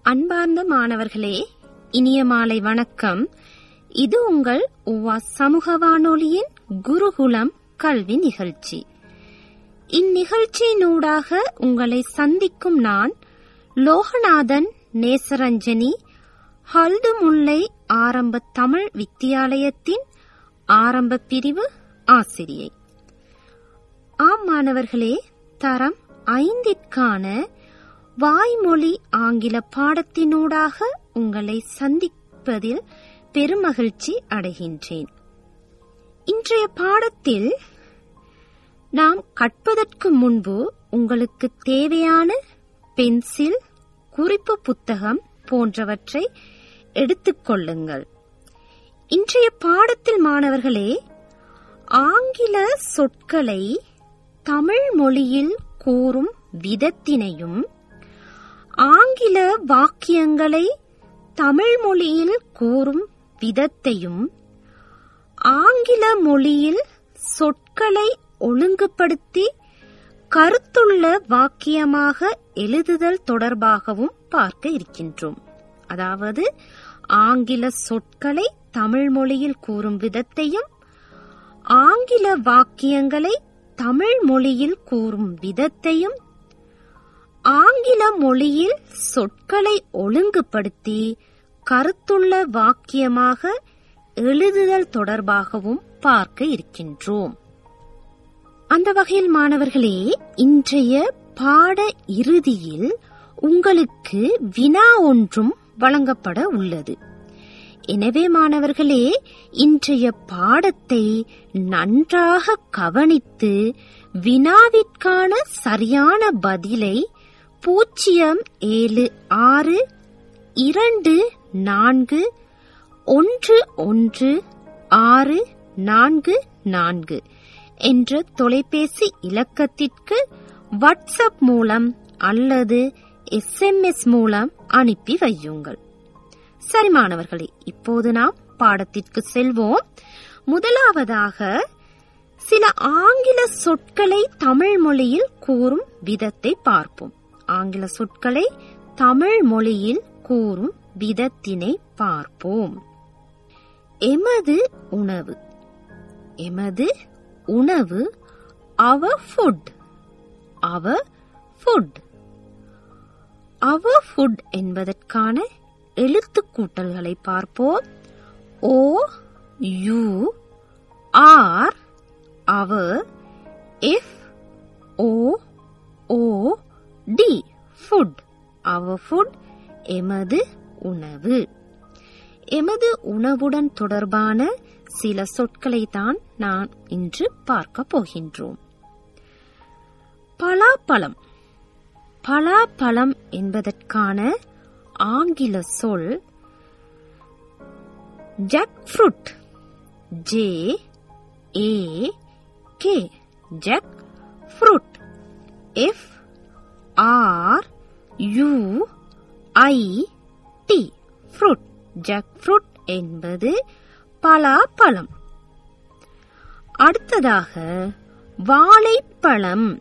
அன்பார்ந்த மாணவர்களே இனிய மாலை வணக்கம் இது உங்கள் உவா சமூக வானொலியின் குருகுலம் கல்வி நிகழ்ச்சி இந்நிகழ்ச்சியினூடாக உங்களை சந்திக்கும் நான் லோகநாதன் நேசரஞ்சனி ஹல்து முல்லை ஆரம்ப தமிழ் வித்தியாலயத்தின் ஆரம்ப பிரிவு ஆசிரியை ஆம் மாணவர்களே தரம் ஐந்திற்கான வாய்மொழி ஆங்கில பாடத்தினூடாக உங்களை சந்திப்பதில் பெருமகிழ்ச்சி அடைகின்றேன் இன்றைய பாடத்தில் நாம் கற்பதற்கு முன்பு உங்களுக்கு தேவையான பென்சில் குறிப்பு புத்தகம் போன்றவற்றை எடுத்துக்கொள்ளுங்கள் இன்றைய பாடத்தில் மாணவர்களே ஆங்கில சொற்களை தமிழ் மொழியில் கூறும் விதத்தினையும் ஆங்கில வாக்கியங்களை தமிழ் மொழியில் கூறும் விதத்தையும் ஆங்கில மொழியில் சொற்களை ஒழுங்குபடுத்தி கருத்துள்ள வாக்கியமாக எழுதுதல் தொடர்பாகவும் பார்க்க இருக்கின்றோம் அதாவது ஆங்கில சொற்களை தமிழ் மொழியில் கூறும் விதத்தையும் ஆங்கில வாக்கியங்களை தமிழ் மொழியில் கூறும் விதத்தையும் ஆங்கில மொழியில் சொற்களை ஒழுங்குபடுத்தி கருத்துள்ள வாக்கியமாக எழுதுதல் தொடர்பாகவும் பார்க்க இருக்கின்றோம் அந்த வகையில் மாணவர்களே இன்றைய பாட இறுதியில் உங்களுக்கு வினா ஒன்றும் வழங்கப்பட உள்ளது எனவே மாணவர்களே இன்றைய பாடத்தை நன்றாக கவனித்து வினாவிற்கான சரியான பதிலை பூஜ்ஜியம் ஏழு ஆறு இரண்டு நான்கு ஒன்று ஒன்று ஆறு நான்கு நான்கு என்ற தொலைபேசி இலக்கத்திற்கு வாட்ஸ்அப் மூலம் அல்லது எஸ்எம்எஸ் மூலம் அனுப்பி வையுங்கள் சரி மாணவர்களே இப்போது நாம் பாடத்திற்கு செல்வோம் முதலாவதாக சில ஆங்கில சொற்களை தமிழ் மொழியில் கூறும் விதத்தை பார்ப்போம் ஆங்கில சொற்களை தமிழ் மொழியில் கூறும் விதத்தினை பார்ப்போம் எமது உணவு எமது உணவு our food our food our food என்பதற்கான எழுத்து கூட்டல்களை பார்ப்போம் O U R our F O O D food our food எமது உணவு எமது உணவுடன் தொடர்பான சில சொற்களை தான் நான் இன்று பார்க்க போகின்றோம் பலாப்பழம் பலாப்பழம் என்பதற்கான ஆங்கில சொல் jack fruit J A K jack fruit F R U I T fruit jack fruit என்பது பலாப்பழம் அடுத்ததாக வாழைப்பழம்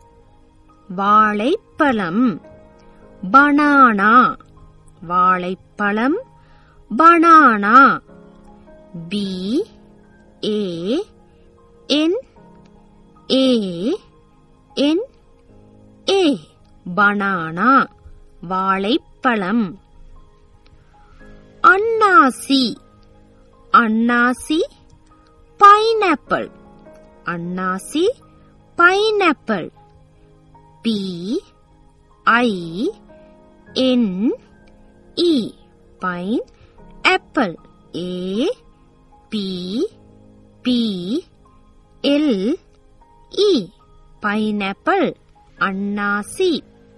வாழைப்பழம் பனானா வாழைப்பழம் banana B A N A N A banana வாழைப்பழம் அன்னாசி அன்னாசி பைனாப்பிள் அன்னாசி pineapple P I N E pine apple A B P L E pineapple அன்னாசி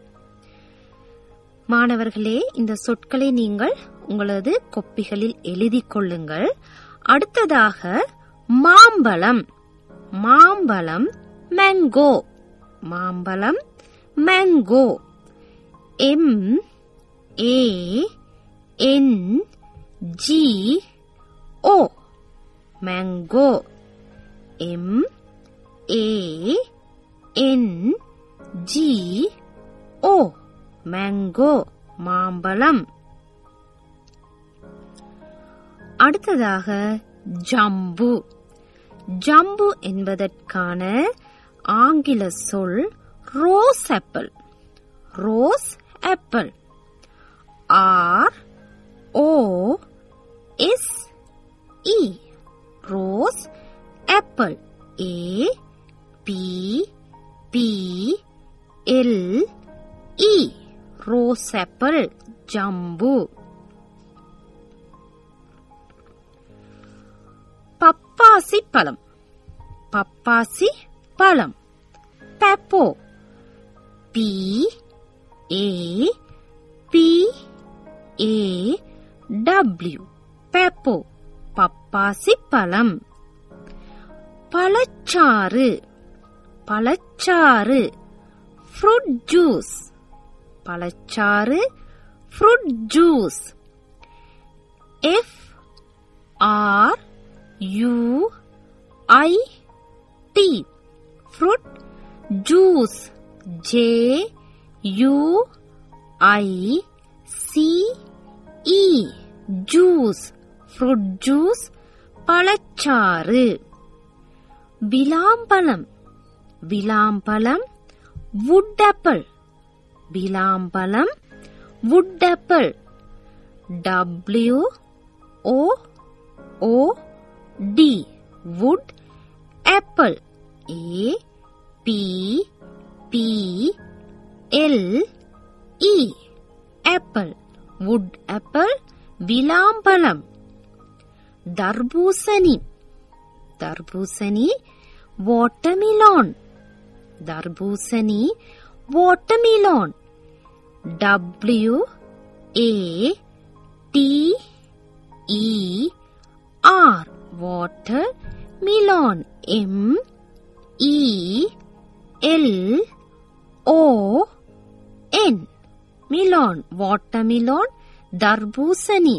மாணவர்களே இந்த சொற்களை நீங்கள் உங்களது கொப்பிகளில் எழுதிக் கொள்ளுங்கள் அடுத்ததாக மாம்பழம் மாம்பழம் மேங்கோ மாம்பழம் mango M A N G O mango M A N G O mango மாம்பழம் அடுத்ததாக ஜம்பு ஜம்பு என்பதற்கான ஆங்கில சொல் rose apple rose apple R O S E rose apple A B P L E rose apple ஜம்பு பப்பாசி பழம் பப்பாசி பழம் papaw P A P A W papaw பப்பாசி பழம் பழச்சாறு பழச்சாறு ஃப்ரூட் ஜூஸ் பழச்சாறு fruit juice F R U I T fruit juice J U I C E juice fruit juice பழச்சாறு விளாம்பழம் விளாம்பழம் வுட் ஆப்பிள் விளாம்பழம் wood apple W O O D wood apple A B P L E apple wood apple விளாம்பழம் தர்பூசணி தர்பூசணி watermelon தர்பூசணி watermelon W A T E R water melon M E L O N melon watermelon தர்பூசணி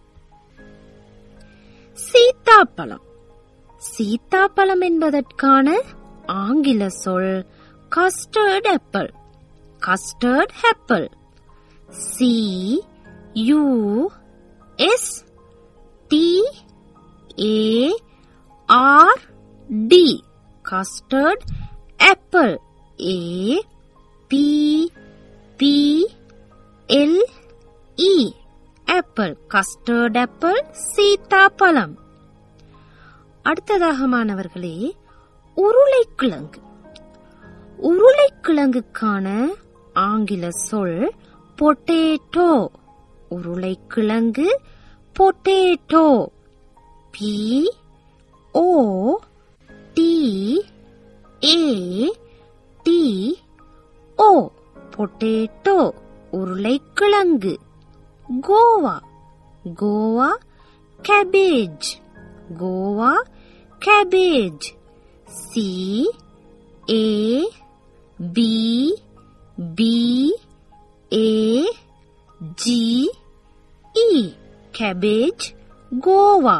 சீத்தாப்பழம் சீத்தாப்பழம் என்பதற்கான ஆங்கில சொல் custard apple custard apple C U S T A R D custard apple A B P L E apple custard apple சீத்தாப்பழம் அடுத்ததாக மாணவர்களே உருளைக்கிழங்கு உருளைக்கிழங்குக்கான ஆங்கில சொல் பொட்டேட்டோ உருளைக்கிழங்கு potato P O T A T O potato உருளைக்கிழங்கு கோவா கோவா கேபேஜ் கோவா cabbage C A B B A G E cabbage கோவா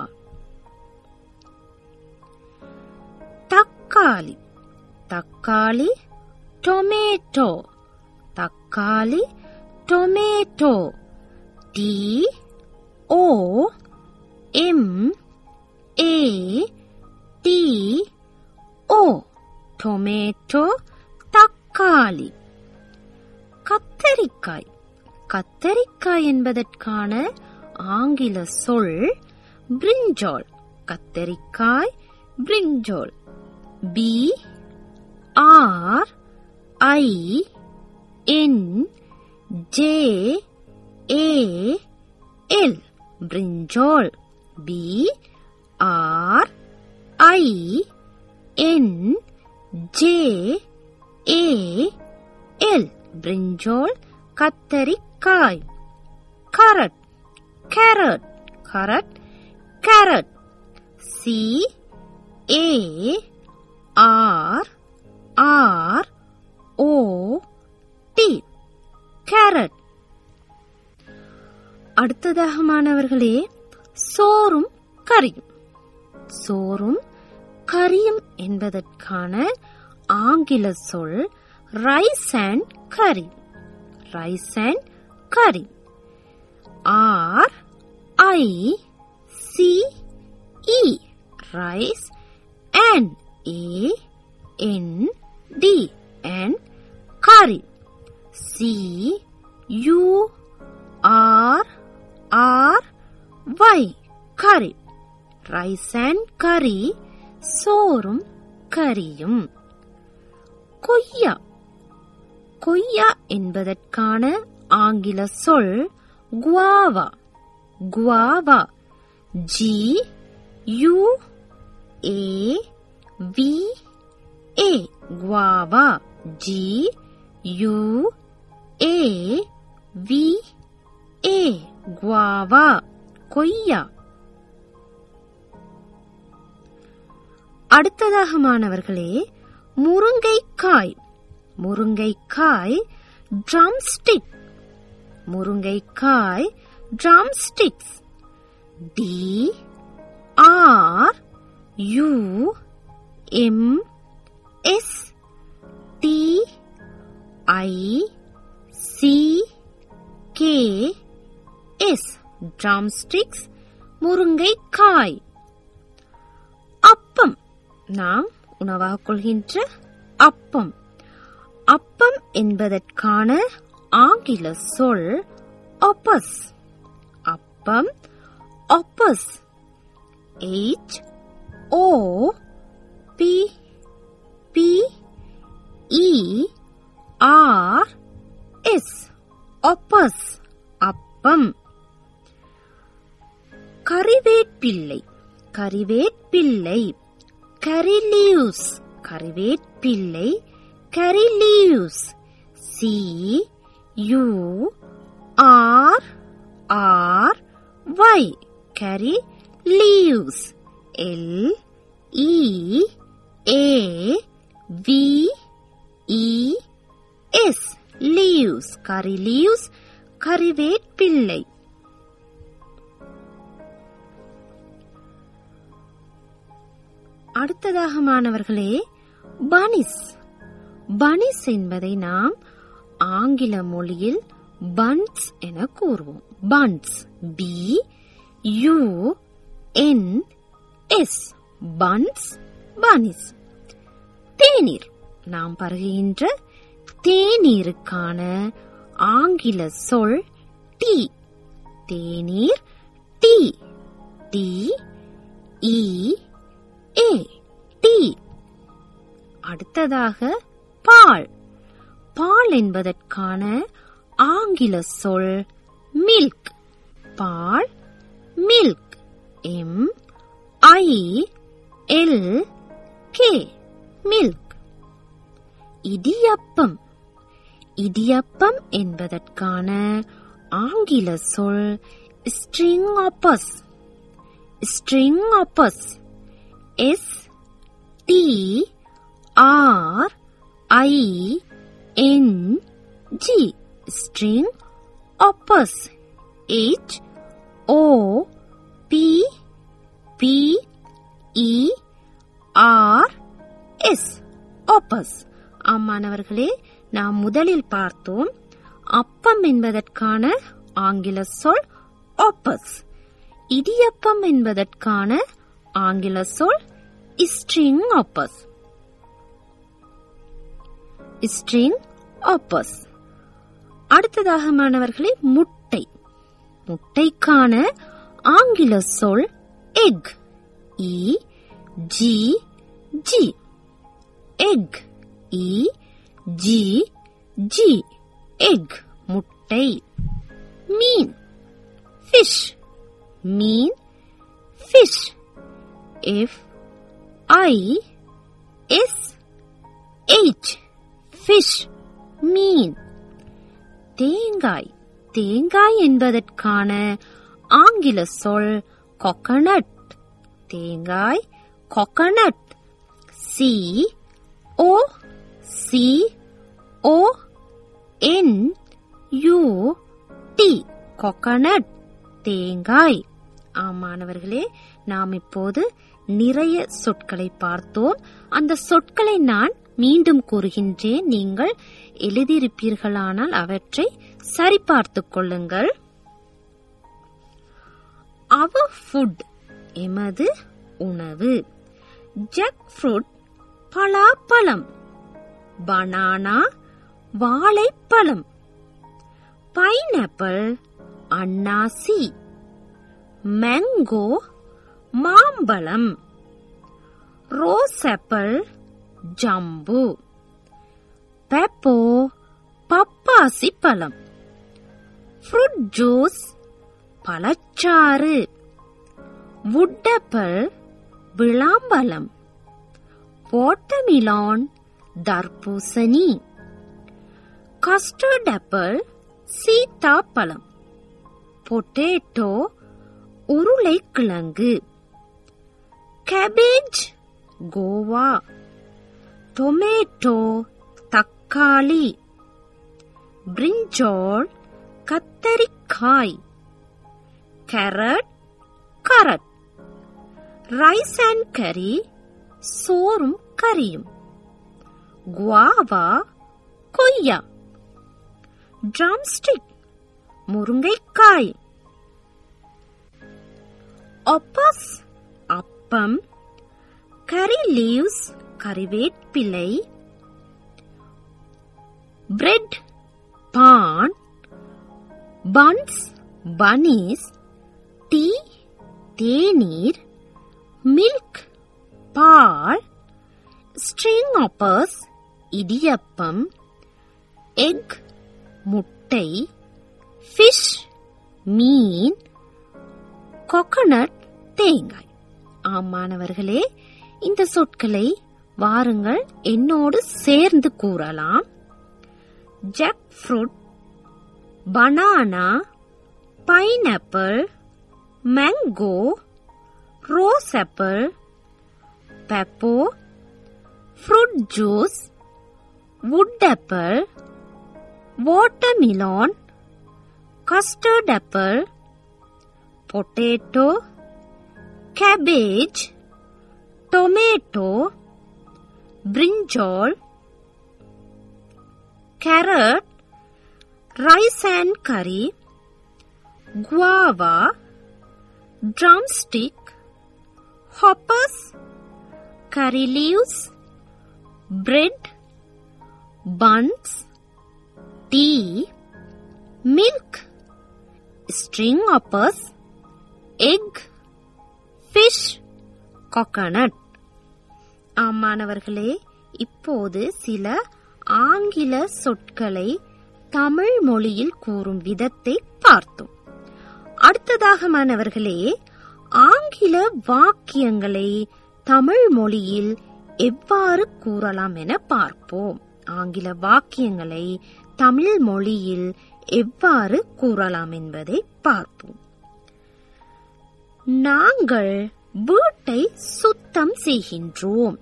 தக்காளி தக்காளி டொமேட்டோ தக்காளி tomato T O M A T O tomato தக்காளி கத்தரிக்காய் கத்தரிக்காய் என்பதற்கான ஆங்கில சொல் பிரிஞ்சால் கத்தரிக்காய் brinjal B R I N J A L brinjal B R I N J A L brinjal கத்தரிக்காய் carrot carrot carrot carrot C A R R O T carrot அடுத்ததாக மாணவர்களே சோறும் கறியும் சோறும் கறியும் என்பதற்கான ஆங்கில சொல் rice and curry rice and curry R I C E rice and A N D and curry C U R R Y curry rice and curry சோறும் கரியும் கொய்யா கொய்யா என்பதற்கான ஆங்கில சொல் guava guava G U A V A guava G U A V A guava கொய்யா அடுத்ததாக மாணவர்களே முருங்கைக்காய் முருங்கைக்காய் ட்ரம்ஸ்டிக் முருங்கைக்காய் drumsticks D R U M S T I C K S drumsticks முருங்கைக்காய் அப்பம் நாம் உணவாக கொள்கின்ற அப்பம் அப்பம் என்பதற்கான ஆங்கில சொல் ஒப்பஸ் அப்பம் hoppers H O P P E R S hoppers அப்பம் கறிவேப்பிள்ளை கறிவேப்பிள்ளை கரிலீவ்ஸ் கறிவேப்பிள்ளை curry leaves C U R R Y curry leaves L E A V E S leaves curry leaves கறிவேப்பிள்ளை அடுத்ததாக மாணவர்களே பனிஸ் பனிஸ் என்பதை நாம் ஆங்கில மொழியில் பன்ஸ் என கூறுவோம் buns B U N S buns பனிஸ் தேநீர் நாம் பருகுகின்ற தேநீருக்கான ஆங்கில சொல் டீ தேநீர் tea T E A tea அடுத்ததாக பால் பால் என்பதற்கான ஆங்கில சொல் மில்க் பால் milk M I L K milk இடியப்பம் இடியப்பம் என்பதற்கான ஆங்கில சொல் string hoppers string hoppers S T R I N G string hoppers H O P P E R S hoppers ஆமானவர்களே நாம் முதலில் பார்த்தோம் அப்பம் என்பதற்கான ஆங்கில சொல் ஆப்பஸ் இடியப்பம் என்பதற்கான ஆங்கில சொல் ஸ்ட்ரிங் ஆப்பஸ் ஸ்ட்ரிங் ஆப்பஸ் அடுத்ததாக மாணவர்களே முட்டை முட்டைக்கான ஆங்கில சொல் egg E G G egg E G G egg முட்டை மீன் ஃபிஷ் மீன் fish F I S H fish மீன் தேங்காய் தேங்காய் என்பதற்கான ஆங்கில சொல் கொக்கனட் தேங்காய் coconut C O C O N U T coconut தேங்காய் ஆமானவர்களே நாம் இப்போது நிறைய சொற்களை பார்த்தோம் அந்த சொற்களை நான் மீண்டும் கூறுகின்றேன் நீங்கள் எழுதியிருப்பீர்களானால் அவற்றை சரிபார்த்துக் கொள்ளுங்கள் அவர் ஃபுட் எமது உணவு ஜக் ஃப்ரூட் பலாப்பழம் பனானா வாழைப்பழம் பைனாப்பிள் அன்னாசி மேங்கோ மாம்பழம் ரோஸ் ஆப்பிள் ஜம்பு பெப்போ பப்பாசி பழம் ஃப்ரூட் ஜூஸ் பழச்சாறு வுட்டப்பிள் விளாம்பழம் வாட்டர்மிலான் தர்பூசணி கஸ்டர்ட் ஆப்பிள் சீத்தாப்பழம் பொட்டேட்டோ உருளைக்கிழங்கு கேபேஜ் கோவா டொமேட்டோ தக்காளி பிரிஞ்சால் கத்தரிக்காய் கேரட் கரட் ரைஸ் அண்ட் கறி சோறும் கறியும் குவாவா கொய்யா ட்ரம்ஸ்டிக் முருங்கைக்காய் ஒப்பஸ் அப்பம் கறி லீவ்ஸ் கறிவேப்பிலை பிரெட் பான் பன்ஸ் பனீஸ் டீ தேநீர் மில்க் பால் ஸ்ட்ரிங் ஆப்பர்ஸ் இடியப்பம் எக் முட்டை ஃபிஷ் மீன் கொக்கனட் தேங்காய் ஆமானவர்களே இந்த சொற்களை வாருங்கள் என்னோடு சேர்ந்து கூறலாம் jack fruit banana pineapple mango rose apple papaw fruit juice wood apple watermelon custard apple potato cabbage tomato brinjal carrot, rice and curry, guava, drumstick, hoppers, curry leaves, bread, buns, tea, milk, string hoppers, egg, fish, coconut. ஆமானவர்களே இப்போது சில ஆங்கில சொற்களை தமிழ் மொழியில் கூறும் விதத்தை பார்த்தோம் அடுத்ததாக மாணவர்களே ஆங்கில வாக்கியங்களை தமிழ் மொழியில் எவ்வாறு கூறலாம் என பார்ப்போம் ஆங்கில வாக்கியங்களை தமிழ் மொழியில் எவ்வாறு கூறலாம் என்பதை பார்ப்போம் நாங்கள் வீட்டை சுத்தம் செய்கின்றோம்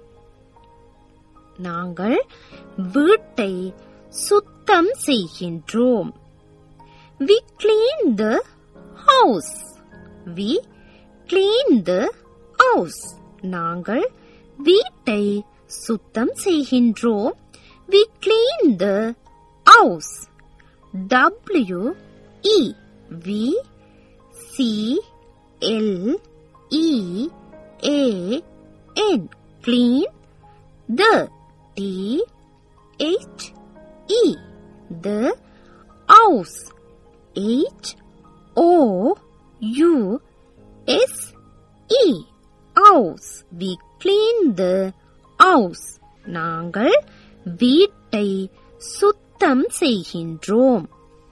நாங்கள் வீட்டை சுத்தம் செய்கின்றோம் we clean the house we clean the house நாங்கள் வீட்டை சுத்தம் செய்கின்றோம் we clean the house W E we C L E A N clean the T H E the house H O U S E house we clean the house நாங்கள் வீட்டை சுத்தம் செய்கின்றோம்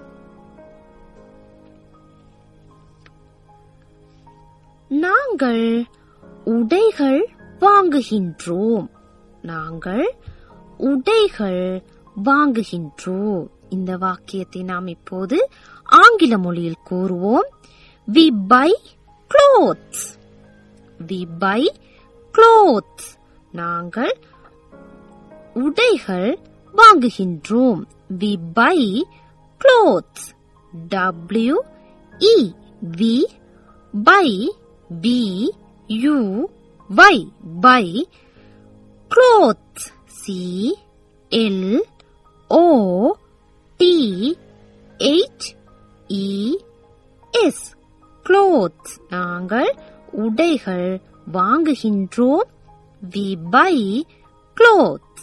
நாங்கள் உடைகள் வாங்குகின்றோம் நாங்கள் உடைகள் வாங்குகின்றோம் இந்த வாக்கியத்தை நாம் இப்போது ஆங்கில மொழியில் கூறுவோம் we buy clothes we buy clothes நாங்கள் உடைகள் வாங்குகின்றோம் we buy clothes W E we buy B U Y buy clothes C L O T H E S clothes நாங்கள் உடைகள் வாங்குகின்றோம் வி பை clothes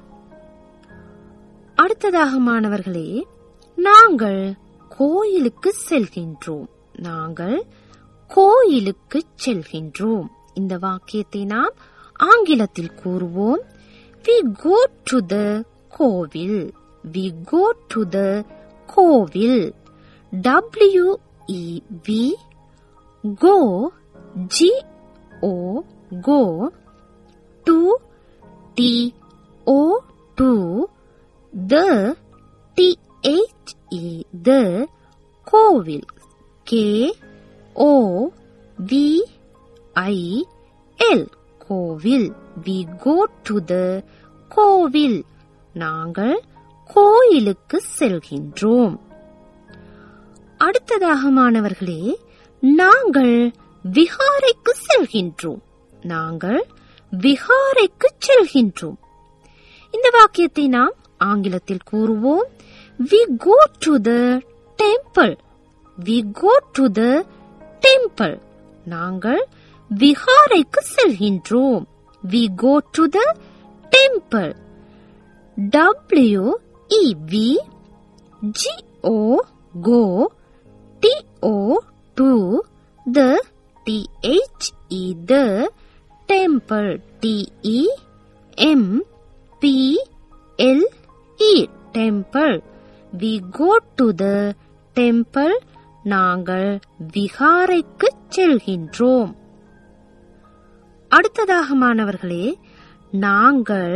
அடுத்ததாக மாணவர்களே நாங்கள் கோயிலுக்கு செல்கின்றோம் நாங்கள் கோயிலுக்கு செல்கின்றோம் இந்த வாக்கியத்தை நாம் ஆங்கிலத்தில் கூறுவோம் வி கோ டு த கோவில் we go to the kovil W E we go G O go to T O to the T H E the kovil K O V I L kovil we go to the kovil நாங்கள் கோயிலுக்கு செல்கின்றோம் அடுத்ததாக மாணவர்களே நாங்கள் விகாரைக்கு செல்கின்றோம் நாங்கள் விகாரைக்கு செல்கின்றோம் இந்த வாக்கியத்தை நாம் ஆங்கிலத்தில் கூறுவோம் we go to the temple we go to the temple நாங்கள் விகாரைக்கு செல்கின்றோம் we go to the temple W E we G O go T O to the T H E the temple T E M P L E temple we go to the temple நாங்கள் விகாரைக்கு செல்கின்றோம் அடுத்ததாக மாணவர்களே நாங்கள்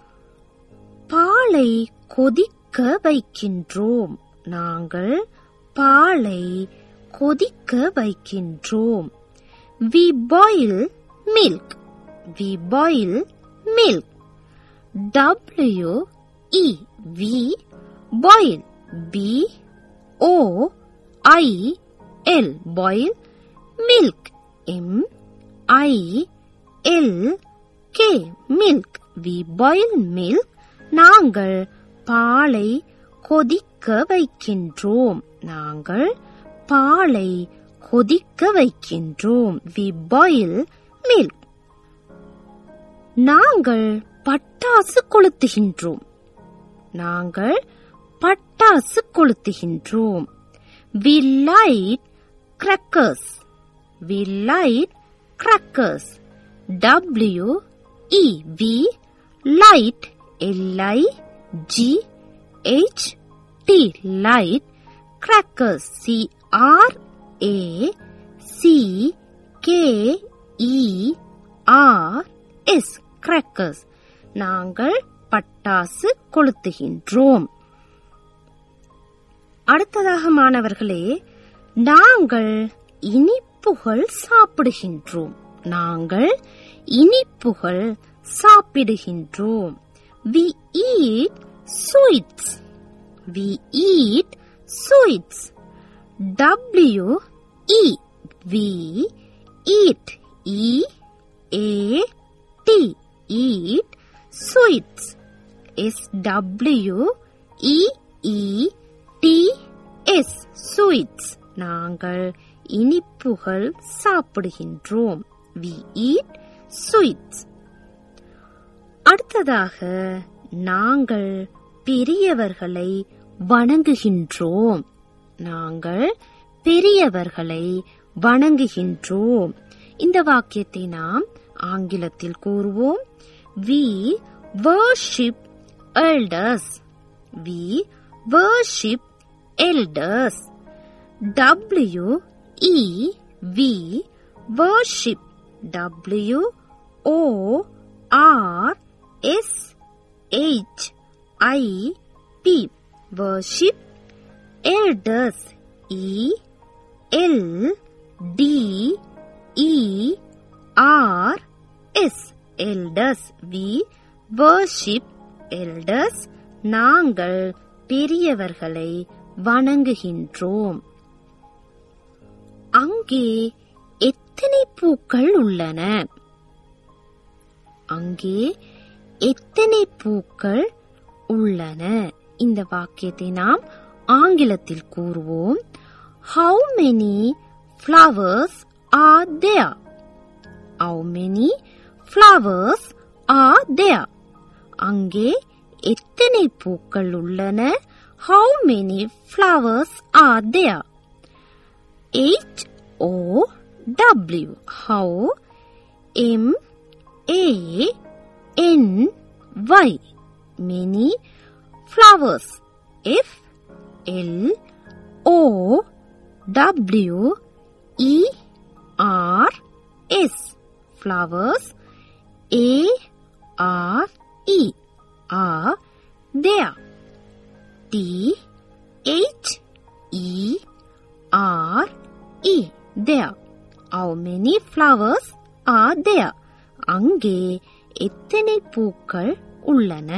பாலை கொதிக்க வைக்கின்றோம் நாங்கள் பாலை கொதிக்க வைக்கின்றோம் we boil milk we boil milk W E we boil B O I L boil milk M I L K milk we boil milk நாங்கள் பாலை கொதிக்க வைக்கின்றோம் நாங்கள் பாலை கொதிக்க வைக்கின்றோம் வி பாயில் மில்க் நாங்கள் பட்டாசு கொளுத்துகின்றோம் நாங்கள் பட்டாசு கொளுத்துகின்றோம் we light crackers we light crackers W E we light L I G H T light crackers C R A C K E R S crackers நாங்கள் பட்டாசு கொளுத்துகின்றோம் அடுத்ததாக மாணவர்களே நாங்கள் இனிப்புகள் சாப்பிடுகின்றோம் நாங்கள் இனிப்புகள் சாப்பிடுகின்றோம் we eat sweets we eat sweets w e we eat e a t eat sweets s w e e t s sweets நாங்கள் இனிப்புகள் சாப்பிடுகின்றோம் வி eat sweets அடுத்ததாக நாங்கள் பெரியவர்களை வணங்குகின்றோம் நாங்கள் பெரியவர்களை வணங்குகின்றோம் இந்த வாக்கியத்தை நாம் ஆங்கிலத்தில் கூறுவோம் we worship elders we worship elders W E we worship W O R S H I P worship elders E L D E R S elders we worship elders நாங்கள் பெரியவர்களை வணங்குகின்றோம் அங்கே எத்தனை பூக்கள் உள்ளன அங்கே எத்தனை பூக்கள் உள்ளன இந்த வாக்கியத்தை நாம் ஆங்கிலத்தில் கூறுவோம் how many flowers are there? How many flowers are there? அங்கே எத்தனை பூக்கள் உள்ளன How many flowers are there? H O W How M A N Y Many flowers F L O W E R S flowers A R E are there T H E R E there How many flowers are there அங்கே எத்தனை பூக்கள் உள்ளன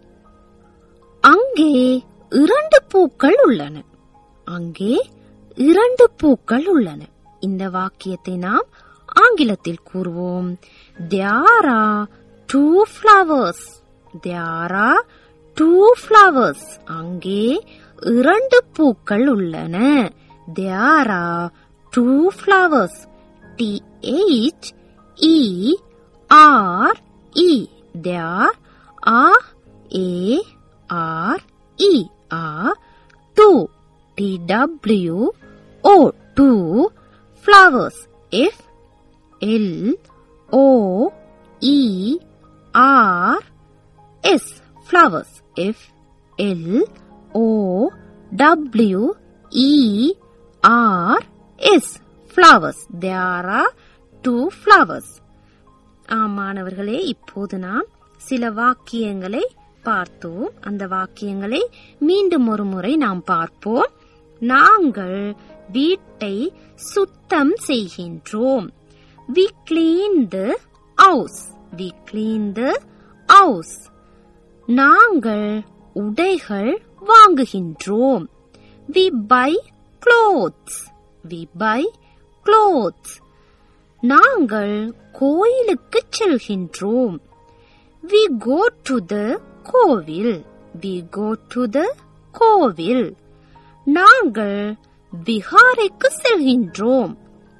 அங்கே இரண்டு பூக்கள் உள்ளன அங்கே இரண்டு பூக்கள் உள்ளன இந்த வாக்கியத்தை நாம் ஆங்கிலத்தில் கூறுவோம் there are two flowers there are two flowers அங்கே இரண்டு பூக்கள் உள்ளன there are two flowers T H E R E there are A R E are two T W O two flowers F L O E R S flowers F L O W E R S flowers there are two flowers ஆமாணவர்களே இப்போது நாம் சில வாக்கியங்களை பார்த்தோம் அந்த வாக்கியங்களை மீண்டும் ஒரு முறை நாம் பார்ப்போம் நாங்கள் வீட்டை சுத்தம் செய்கின்றோம் we clean the house we clean the house நாங்கள் உடைகள் வாங்குகின்றோம் we buy clothes we buy clothes நாங்கள் கோயிலுக்கு செல்கின்றோம் we go to the கோவில் we go to the கோவில் நாங்கள் விஹாரைக்கு செல்கின்றோம்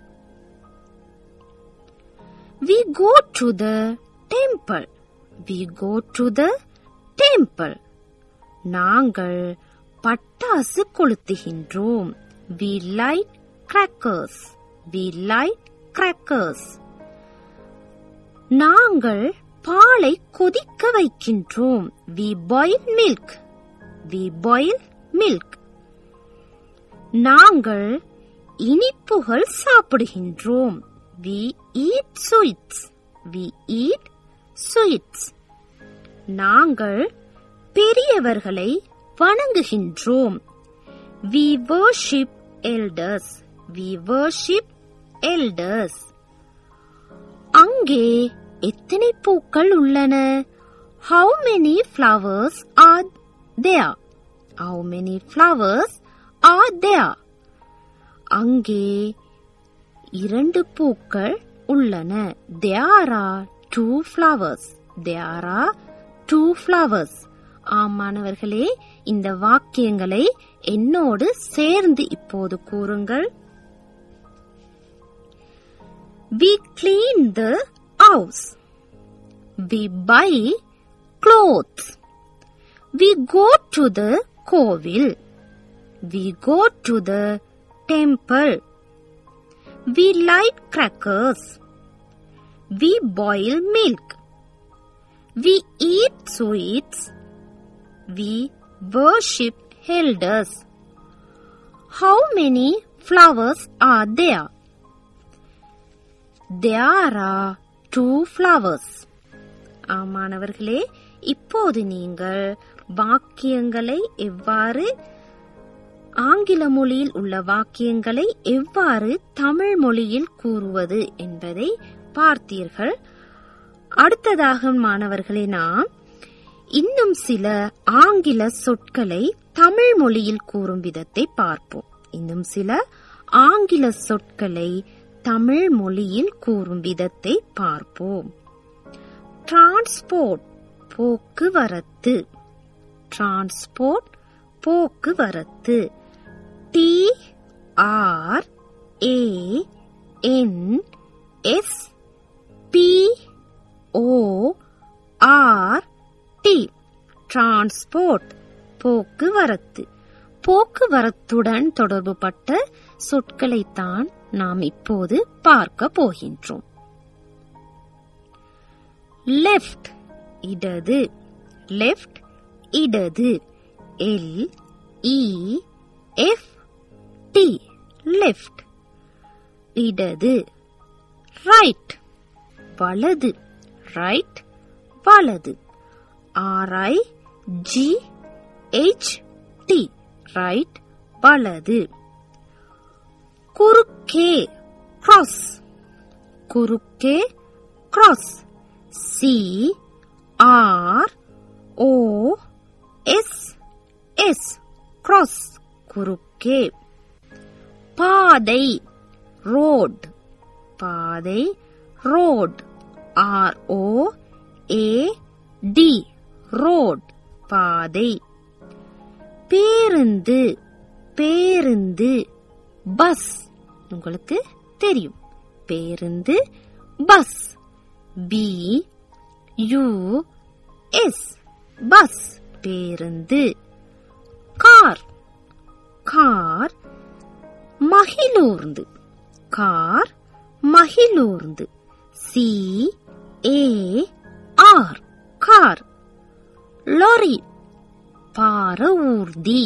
we go to the temple we go to the temple நாங்கள் பட்டாசு கொளுத்துகின்றோம் we light crackers we light crackers நாங்கள் பாலை கொதிக்க வைக்கின்றோம் we boil milk we boil milk நாங்கள் இனிப்புகள் சாப்பிடுகின்றோம் we eat sweets we eat sweets நாங்கள் பெரியவர்களை வணங்குகின்றோம் we worship elders we worship elders அங்கே எத்தனை பூக்கள் உள்ளன how many flowers are there how many flowers are there அங்கே இரண்டு பூக்கள் உள்ளன there are two flowers there are two flowers ஆமாணவர்களே இந்த வாக்கியங்களை என்னோடு சேர்ந்து இப்போது கூறுங்கள் we clean the house we buy clothes we go to the kovil we go to the temple we light crackers we boil milk we eat sweets we worship elders how many flowers are there there are two flowers ஆமாணவர்களே இப்போது நீங்கள் வாக்கியங்களை எவ்வாறு ஆங்கில மொழியில் உள்ள வாக்கியங்களை எவ்வாறு தமிழ் மொழியில் கூறுவது என்பதை பார்த்தீர்கள் அடுத்ததாக மாணவர்களே நாம் இன்னும் சில ஆங்கில சொற்களை தமிழ் மொழியில் கூறும் விதத்தை பார்ப்போம் இன்னும் சில ஆங்கில சொற்களை தமிழ் மொழியில் கூறும் விதத்தை பார்ப்போம் டிரான்ஸ்போர்ட் போக்குவரத்து டிரான்ஸ்போர்ட் போக்குவரத்து T R A N S P O R T transport போக்குவரத்து போக்குவரத்துடன் தொடர்புபட்ட சொற்களைத்தான் நாம் இப்போது பார்க்க போகின்றோம் லெஃப்ட் இடது லெஃப்ட் இடது L E F T left இடது ரைட் வலது ரைட் வலது R I G H T right வலது குறுக்கே கிராஸ் குறுக்கே cross C R O S S cross குறுக்கே பாதை ரோட் பாதை road R O A D road பாதை பேருந்து பேருந்து பஸ் உங்களுக்கு தெரியும் பேருந்து bus B U S bus பேருந்து கார் கார் மகிழூர்ந்து கார் மகிழூர்ந்து C A R car lorry பார ஊர்தி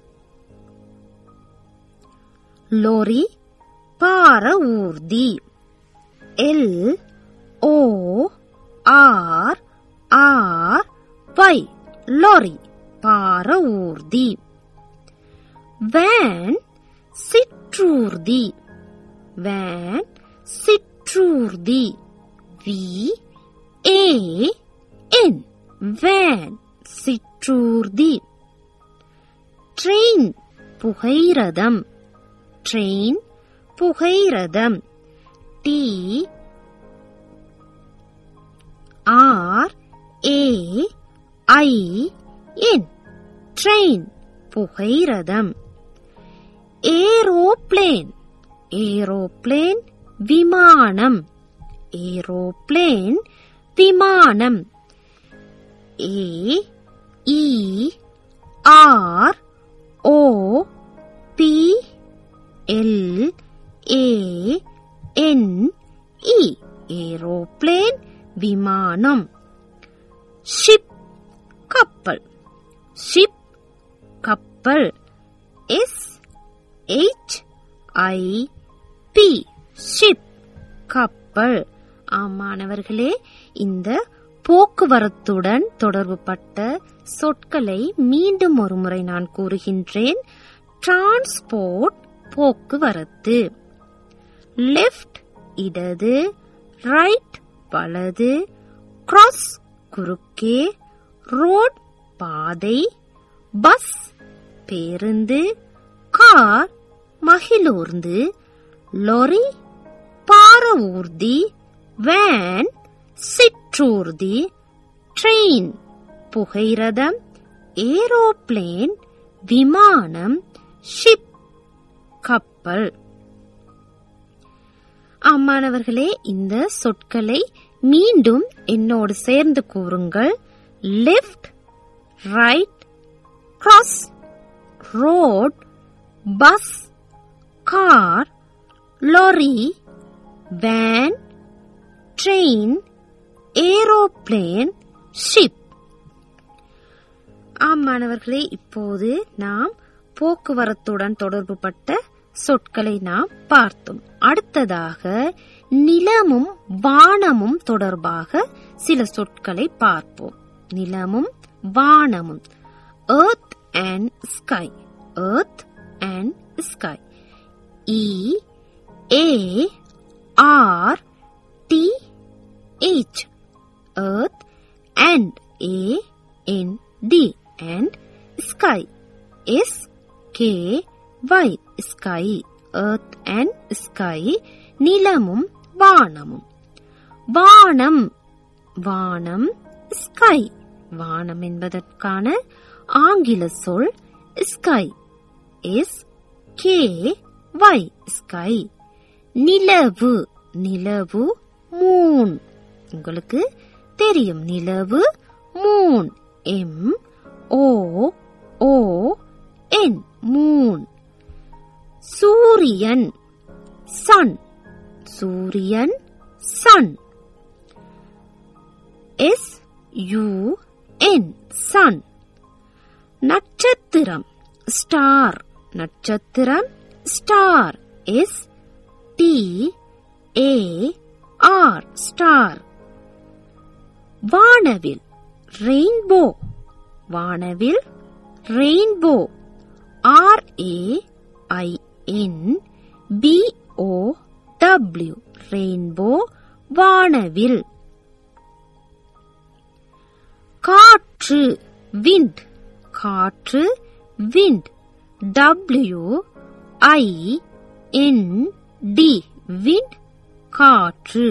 லோரி பார ஊர்தி L O R R Y lorry பார ஊர்தி வேன் சிற்றூர்தி வேன் சிற்றூர்தி வி ஏ என் வேன் சிற்றூர்தி ட்ரெயின் புகைரதம் ட்ரெயின் புகைரதம் T R A I N train புகைரதம் ஏரோப்ளேன் ஏரோப்ளேன் விமானம் ஏரோப்ளேன் விமானம் A E R O P L A N E aeroplane விமானம் ஷிப் கப்பல் ஷிப் கப்பல் S H I P ship கப்பல் ஆமானவர்களே இந்த போக்குவரத்துடன் தொடர்புபட்ட சொற்களை மீண்டும் ஒருமுறை நான் கூறுகின்றேன் டிரான்ஸ்போர்ட் போக்குவரத்து லெஃப்ட் இடது ரைட் வலது கிராஸ் குறுக்கே ரோட் பாதை பஸ் பேருந்து கார் மகிழூர்ந்து லொரி பார ஊர்தி வேன் சிற்றூர்தி ட்ரெயின் புகைரதம் ஏரோப்ளேன் விமானம் ஷிப் கப்பல் அம்மானவர்களே இந்த சொற்களை மீண்டும் என்னோடு சேர்ந்து கூறுங்கள் left right cross road bus car lorry van train aeroplane ship ஆம் மாணவர்களே இப்போது நாம் போக்குவரத்துடன் தொடர்புபட்ட சொற்களை நாம் பார்த்தோம் அடுத்ததாக நிலமும் வானமும் தொடர்பாக சில சொற்களை பார்ப்போம் நிலமும் வானமும் earth and sky earth and sky e a r t h earth and a n d and sky s k y sky earth and sky நிலமும் வானமும் வானம் வானம் ஸ்கை வானம் என்பதற்கான ஆங்கில சொல் sky S K Y sky நிலவு நிலவு மூன் உங்களுக்கு தெரியும் நிலவு moon M O O N moon சூரியன் சன் சூரியன் sun S U N sun நட்சத்திரம் ஸ்டார் நட்சத்திரம் star S T A R star வானவில் ரெயின்போ வானவில் rainbow R A I N B O W rainbow வானவில் காற்று விண்ட் காற்று wind W I N D wind காற்று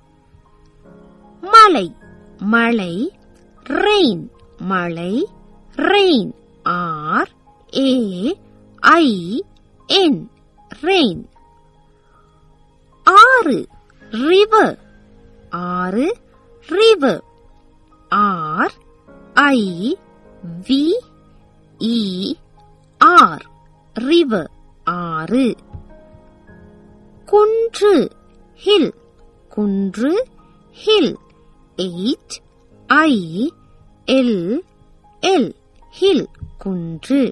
மலை மழை ரெயின் மழை rain R A I N rain ஆறு ரிவர் ஆறு river R I V E R river ஆறு குன்று ஹில் குன்று hill H I L L hill குன்று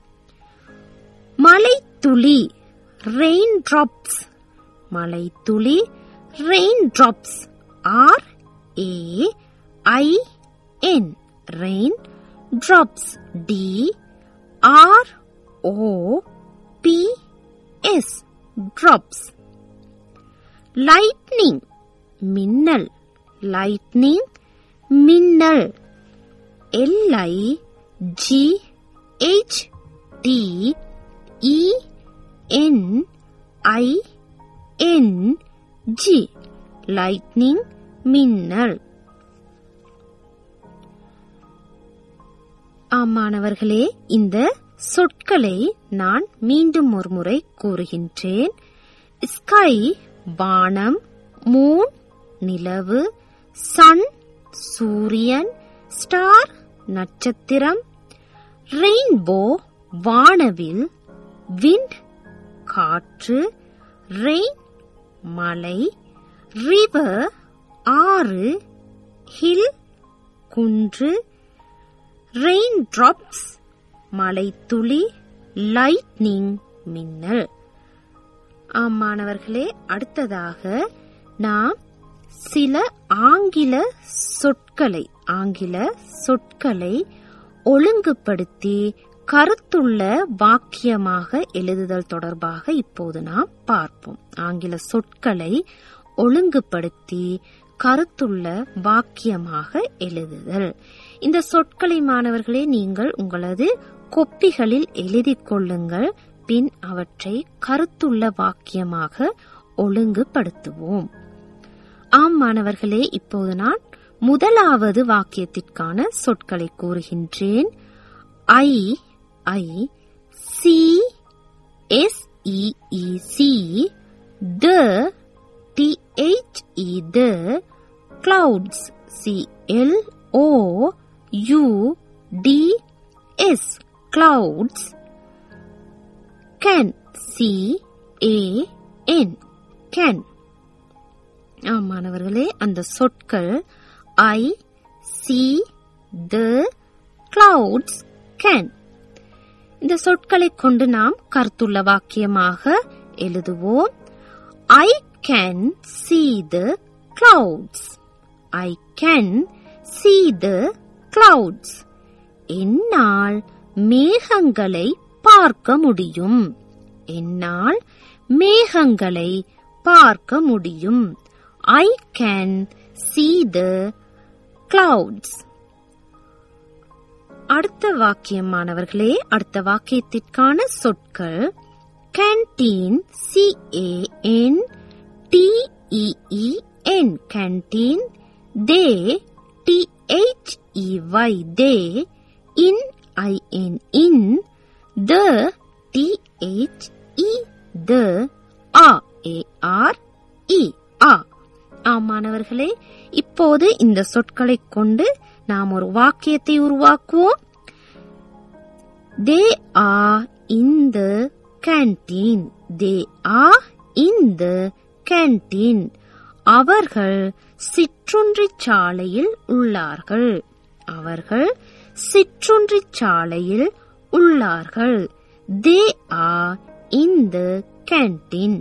மலைத்துளி ரெயின் டிராப்ஸ் மலைத்துளி rain drops R A I N rain drops D R O P S drops lightning மின்னல் lightning மின்னல் L I G H T E N I N G lightning மின்னல் ஆமாணவர்களே இந்த சொற்களை நான் மீண்டும் ஒரு முறை கூறுகின்றேன் ஸ்கை வானம் மூன் நிலவு சன் சூரியன் ஸ்டார் நட்சத்திரம் ரெயின்போ வானவில் விண்ட் காற்று ரெயின் மலை ரிவர் ஆறு ஹில் குன்று ரெயின் டிராப்ஸ் மலைத்துளி லைட்னிங் மின்னல் ஆம் மாணவர்களே அடுத்ததாக நாம் சில ஆங்கில சொற்களை ஆங்கில சொற்களை ஒழுங்குபடுத்தி கருத்துள்ள வாக்கியமாக எழுதுதல் தொடர்பாக இப்போது நாம் பார்ப்போம் ஆங்கில சொற்களை ஒழுங்குபடுத்தி கருத்துள்ள வாக்கியமாக எழுதுதல் இந்த சொற்களை மாணவர்களே நீங்கள் உங்களது கொப்பிகளில் எழுதிக் கொள்ளுங்கள் பின் அவற்றை கருத்துள்ள வாக்கியமாக ஒழுங்குபடுத்துவோம் ஆம் மாணவர்களே இப்போது நான் முதலாவது வாக்கியத்திற்கான சொற்களை கூறுகின்றேன் I I see S E see the T H E the clouds C L O U D S clouds can C A N can மாணவர்களே அந்த சொற்கள் I see the clouds can இந்த சொற்களை கொண்டு நாம் கருத்துள்ள வாக்கியமாக எழுதுவோம் I can see the clouds I can see the clouds என்னால் மேகங்களை பார்க்க முடியும் என்னால் மேகங்களை பார்க்க முடியும் I can see the clouds அடுத்த வாக்கியம் மாணவர்களே அடுத்த வாக்கியத்திற்கான சொற்கள் canteen C A N T N canteen they T H E Y they in I N in the T H E the are A R E are ஆமானவர்களே இப்போது இந்த சொற்களை கொண்டு நாம் ஒரு வாக்கியத்தை உருவாக்குவோம் they are in the canteen they are in the canteen அவர்கள் சிற்றுண்டிச் சாலையில் உள்ளார்கள் அவர்கள் சிற்றுண்டிச் சாலையில் உள்ளார்கள் தே ஆர் இன் த கேன்டீன்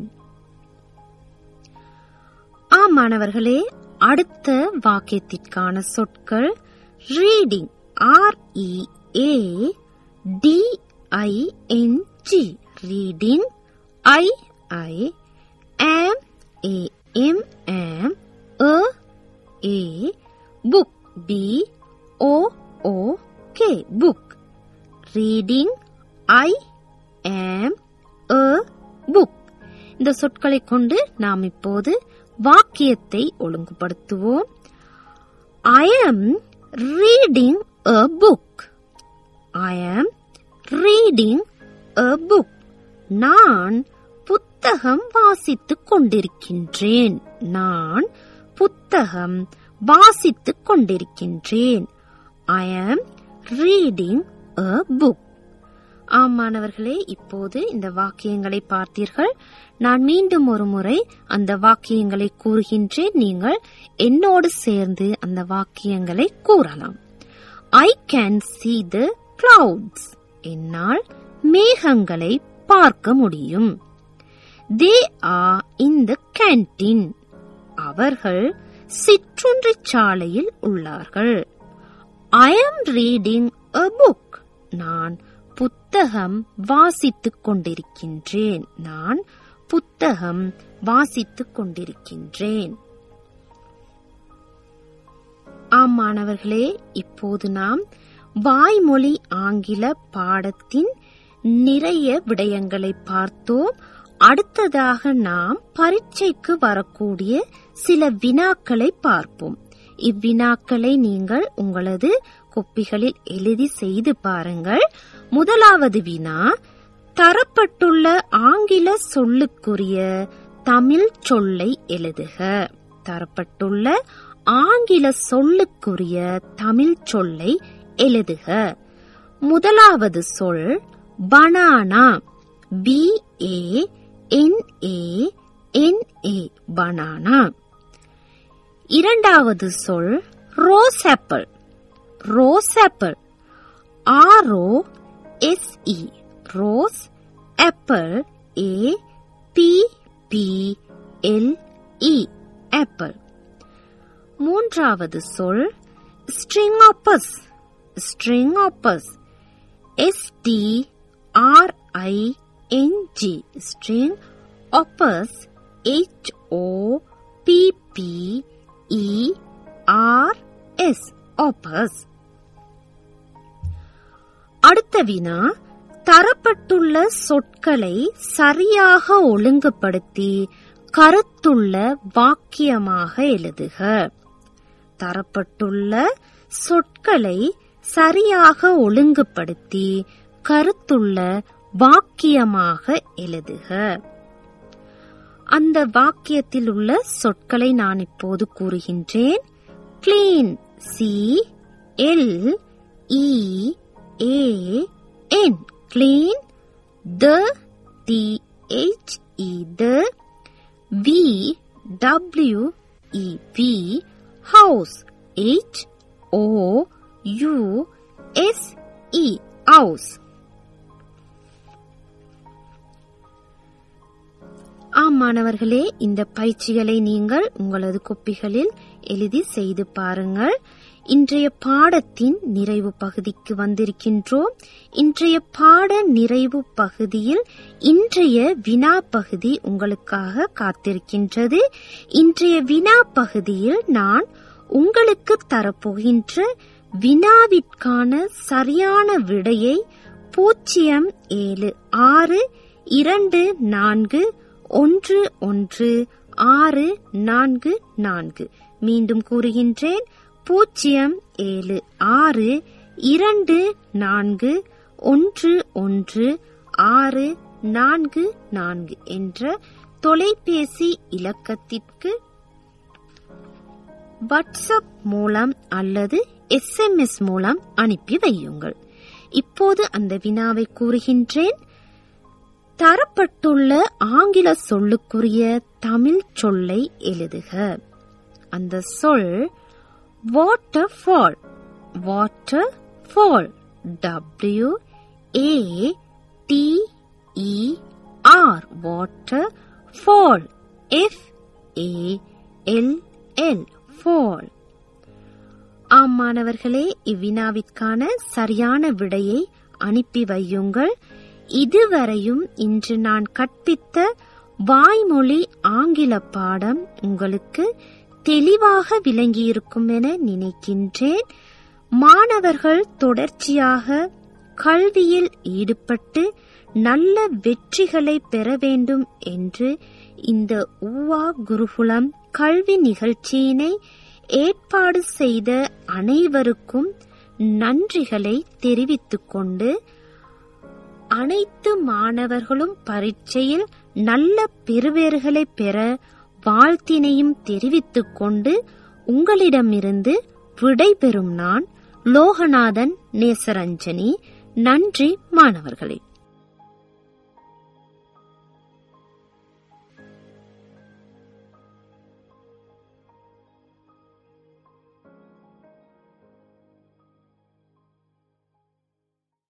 ஆமாணவர்களே அடுத்த வாக்கியத்திற்கான சொற்கள் reading R E A D I N G reading I I am A M am a A book B O O K book reading I am a book இந்த சொற்களை கொண்டு நாம் இப்போது வாக்கியத்தை ஒழுங்குபடுத்துவோம் I am reading a book I am reading a book நான் புத்தகம் வாசித்துக் கொண்டிருக்கின்றேன் நான் புத்தகம் வாசித்துக் கொண்டிருக்கின்றேன் I am reading a book ஆமாணவர்களே இப்போது இந்த வாக்கியங்களை பார்த்தீர்கள் நான் மீண்டும் ஒரு முறை அந்த வாக்கியங்களை கூறுகின்றேன் நீங்கள் என்னோடு சேர்ந்து அந்த வாக்கியங்களை கூறலாம் I can see the clouds என்னால் மேகங்களை பார்க்க முடியும் தே ஆர் இன் த கேன்டீன் அவர்கள் சிற்றுண்டிச் சாலையில் உள்ளார்கள் I am reading a book நான் புத்தகம் வாசித்துக் கொண்டிருக்கின்றேன் நான் புத்தகம் வாசித்துக் கொண்டிருக்கின்றேன் ஆம் மாணவர்களே இப்போது நாம் வாய்மொழி ஆங்கில பாடத்தின் நிறைய விடயங்களை பார்த்தோம் அடுத்ததாக நாம் பரீட்சைக்கு வரக்கூடிய சில வினாக்களை பார்ப்போம் இவ்வினாக்களை நீங்கள் உங்களது கொப்பிகளில் எழுதி செய்து பாருங்கள் முதலாவது வினா தரப்பட்டுள்ள ஆங்கில சொல்லுக்குரிய தமிழ் சொல்லை எழுதுக தரப்பட்டுள்ள ஆங்கில சொல்லுக்குரிய தமிழ் சொல்லை எழுதுக முதலாவது சொல் banana B A N A N A banana இரண்டாவது சொல் rose apple rose apple R O S E rose apple A B P L E apple மூன்றாவது சொல் string hoppers string hoppers S T R I N G string hoppers H O P P E R S hoppers அடுத்த வினா தரப்பட்டுள்ள சொற்களை சரியாக ஒழுங்குபடுத்தி கருத்துள்ள வாக்கியமாக எழுதுக தரப்பட்டுள்ள சொற்களை சரியாக ஒழுங்குபடுத்தி கருத்துள்ள வாக்கியமாக எழுதுக அந்த வாக்கியத்தில் உள்ள சொற்களை நான் இப்போது கூறுகின்றேன் clean C L E A N clean the T H E the we W E we house H O U S E house ஆம் மாணவர்களே இந்த பயிற்சிகளை நீங்கள் உங்களது கொப்பிகளில் எழுதி செய்து பாருங்கள் இன்றைய பாடத்தின் நிறைவு பகுதிக்கு வந்திருக்கின்றோம் இன்றைய பாட நிறைவு பகுதியில் இன்றைய வினா பகுதி உங்களுக்காக காத்திருக்கின்றது இன்றைய வினா பகுதியில் நான் உங்களுக்கு தரப்போகின்ற வினாவிற்கான சரியான விடையை பூஜ்ஜியம் ஏழு ஆறு இரண்டு நான்கு ஒன்று ஒன்று ஆறு நான்கு நான்கு மீண்டும் கூறுகின்றேன் பூஜ்ஜியம் ஏழு ஆறு இரண்டு நான்கு ஒன்று ஒன்று ஆறு நான்கு நான்கு என்ற தொலைபேசி இலக்கத்திற்கு வாட்ஸ்அப் மூலம் அல்லது எஸ்எம்எஸ் மூலம் அனுப்பி வையுங்கள் இப்போது அந்த வினாவை கூறுகின்றேன் தரப்பட்டுள்ள ஆங்கில சொல்லுக்குரிய தமிழ் சொல்லை எழுதுக அந்த சொல் waterfall waterfall W A T E R water fall F A L L fall ஆம் மாணவர்களே இவ்வினாவிற்கான சரியான விடையை அனுப்பி வையுங்கள் இதுவரையும் இன்று நான் கற்பித்த வாய்மொழி ஆங்கில பாடம் உங்களுக்கு தெளிவாக விளங்கியிருக்கும் என நினைக்கின்றேன் மாணவர்கள் தொடர்ச்சியாக கல்வியில் ஈடுபட்டு நல்ல வெற்றிகளை பெற வேண்டும் என்று இந்த ஊவா குருகுலம் கல்வி நிகழ்ச்சியினை ஏற்பாடு செய்த அனைவருக்கும் நன்றிகளை தெரிவித்துக் கொண்டு அனைத்து மாணவர்களும் பரீட்சையில் நல்ல பெறுவேறுகளை பெற வாழ்த்தினையும் தெரிவித்துக் கொண்டு உங்களிடமிருந்து விடைபெறும் நான் லோகநாதன் நேசரஞ்சனி நன்றி மாணவர்களே